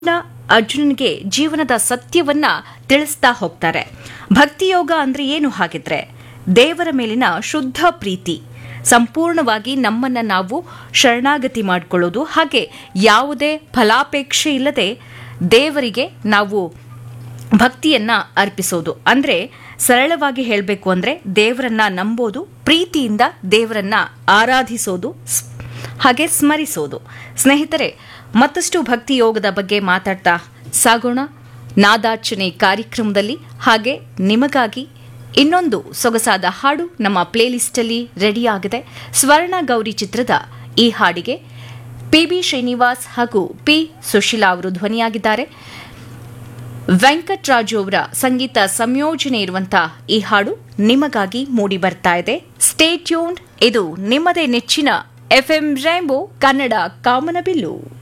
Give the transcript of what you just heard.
ಅರ್ಜುನನಿಗೆ ಜೀವನದ ಸತ್ಯವನ್ನ ತಿಳಿಸ್ತಾ ಹೋಗ್ತಾರೆ ಭಕ್ತಿಯೋಗ ಅಂದ್ರೆ ಏನು ಹಾಗಿದ್ರೆ ದೇವರ ಮೇಲಿನ ಶುದ್ಧ ಪ್ರೀತಿ ಸಂಪೂರ್ಣವಾಗಿ ನಮ್ಮನ್ನ ನಾವು ಶರಣಾಗತಿ ಮಾಡಿಕೊಳ್ಳೋದು ಹಾಗೆ ಯಾವುದೇ ಫಲಾಪೇಕ್ಷೆ ಇಲ್ಲದೆ ದೇವರಿಗೆ ನಾವು ಭಕ್ತಿಯನ್ನ ಅರ್ಪಿಸೋದು ಅಂದ್ರೆ ಸರಳವಾಗಿ ಹೇಳಬೇಕು ಅಂದ್ರೆ ದೇವರನ್ನ ನಂಬೋದು ಪ್ರೀತಿಯಿಂದ ದೇವರನ್ನ ಆರಾಧಿಸೋದು ಸ್- ಹಾಗೆ ಸ್ಮರಿಸೋದು ಸ್ನೇಹಿತರೆ ಮತ್ತಷ್ಟು ಭಕ್ತಿ ಯೋಗದ ಬಗ್ಗೆ ಮಾತಾಡ್ತಾ ಸಾಗೋಣ ನಾದಾರ್ಚನೆ ಕಾರ್ಯಕ್ರಮದಲ್ಲಿ ಹಾಗೆ ನಿಮಗಾಗಿ ಇನ್ನೊಂದು ಸೊಗಸಾದ ಹಾಡು ನಮ್ಮ ಪ್ಲೇಲಿಸ್ಟಲ್ಲಿ ರೆಡಿಯಾಗಿದೆ ಸ್ವರ್ಣ ಗೌರಿ ಚಿತ್ರದ ಈ ಹಾಡಿಗೆ ಪಿ ಬಿ ಶ್ರೀನಿವಾಸ್ ಹಾಗೂ ಪಿ ಸುಶೀಲಾ ಅವರು ಧ್ವನಿಯಾಗಿದ್ದಾರೆ ವೆಂಕಟ್ರಾಜು ಅವರ ಸಂಗೀತ ಸಂಯೋಜನೆ ಇರುವಂತಹ ಈ ಹಾಡು ನಿಮಗಾಗಿ ಮೂಡಿ ಬರ್ತಾ ಇದೆ ಸ್ಟೇ ಟ್ಯೂನ್ಡ್ ಇದು ನಿಮ್ಮದೇ ನೆಚ್ಚಿನ ಎಫ್ಎಂ ರೈಂಬೋ ಕನ್ನಡ ಕಾಮನಬಿಲ್ಲು